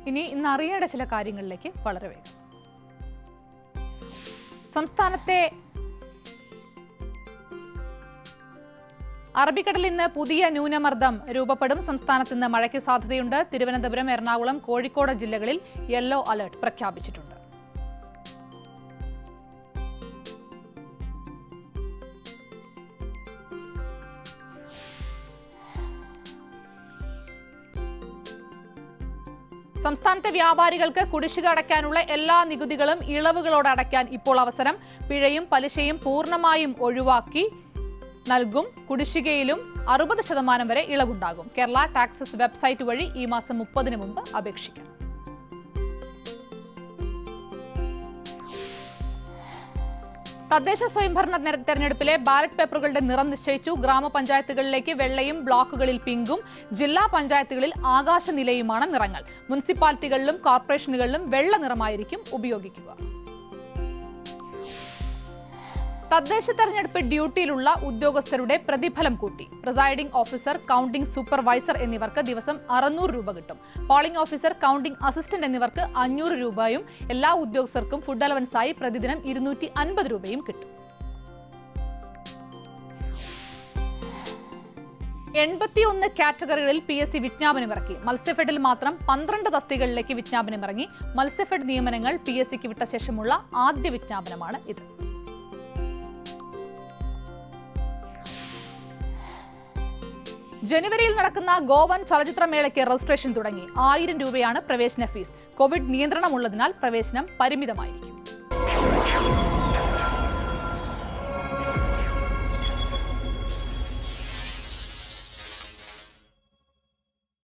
ഇനി ഇന്ന് അറിയേണ്ട ചില കാര്യങ്ങളിലേക്ക് വളരെ വേഗം സംസ്ഥാനത്തെ അറബിക്കടലിൽ ഇന്ന് പുതിയ ന്യൂനമർദ്ദം രൂപപ്പെടും സംസ്ഥാനത്ത് ഇന്ന് മഴയ്ക്ക് സാധ്യതയുണ്ട് തിരുവനന്തപുരം എറണാകുളം കോഴിക്കോട് ജില്ലകളിൽ യെല്ലോ അലർട്ട് പ്രഖ്യാപിച്ചിട്ടുണ്ട് സംസ്ഥാനത്തെ വ്യാപാരികൾക്ക് കുടിശ്ശിക അടയ്ക്കാനുള്ള എല്ലാ നികുതികളും ഇളവുകളോടെ അടയ്ക്കാൻ ഇപ്പോൾ അവസരം പിഴയും പലിശയും പൂർണ്ണമായും ഒഴിവാക്കി നൽകും കുടിശ്ശികയിലും അറുപത് ശതമാനം വരെ ഇളവുണ്ടാകും കേരള ടാക്സസ് വെബ്സൈറ്റ് വഴി ഈ മാസം മുപ്പതിന് മുമ്പ് അപേക്ഷിക്കാം തദ്ദേശ സ്വയംഭരണ നെ- തെരഞ്ഞെടുപ്പിലെ ബാലറ്റ് പേപ്പറുകളുടെ നിറം നിശ്ചയിച്ചു ഗ്രാമപഞ്ചായത്തുകളിലേക്ക് വെള്ളയും ബ്ലോക്കുകളിൽ പിങ്കും ജില്ലാ പഞ്ചായത്തുകളിൽ ആകാശനിലയുമാണ് നിറങ്ങൾ മുനിസിപ്പാലിറ്റികളിലും കോർപ്പറേഷനുകളിലും വെള്ള നിറമായിരിക്കും ഉപയോഗിക്കുക തദ്ദേശ തെരഞ്ഞെടുപ്പ് ഡ്യൂട്ടിയിലുള്ള ഉദ്യോഗസ്ഥരുടെ പ്രതിഫലം കൂട്ടി പ്രിസൈഡിംഗ് ഓഫീസർ കൌണ്ടിംഗ് സൂപ്പർവൈസർ എന്നിവർക്ക് ദിവസം അറുന്നൂറ് രൂപ കിട്ടും പോളിംഗ് ഓഫീസർ കൌണ്ടിംഗ് അസിസ്റ്റന്റ് എന്നിവർക്ക് അഞ്ഞൂറ് രൂപയും എല്ലാ ഉദ്യോഗസ്ഥർക്കും ഫുഡ് അലവൻസായി പ്രതിദിനം ഇരുന്നൂറ്റി അൻപത് രൂപയും കിട്ടും എൺപത്തിയൊന്ന് കാറ്റഗറികളിൽ പി എസ് സി വിജ്ഞാപനം ഇറക്കി മത്സ്യഫെഡിൽ മാത്രം പന്ത്രണ്ട് തസ്തികകളിലേക്ക് വിജ്ഞാപനം ഇറങ്ങി മത്സ്യഫെഡ് നിയമനങ്ങൾ പി എസ് സിക്ക് വിട്ട ശേഷമുള്ള ആദ്യ വിജ്ഞാപനമാണ് ഇത് ജനുവരിയിൽ നടക്കുന്ന ഗോവൻ ചലച്ചിത്രമേളയ്ക്ക് രജിസ്ട്രേഷൻ തുടങ്ങി ആയിരം രൂപയാണ് പ്രവേശന ഫീസ് കോവിഡ് നിയന്ത്രണമുള്ളതിനാൽ പ്രവേശനം പരിമിതമായിരിക്കും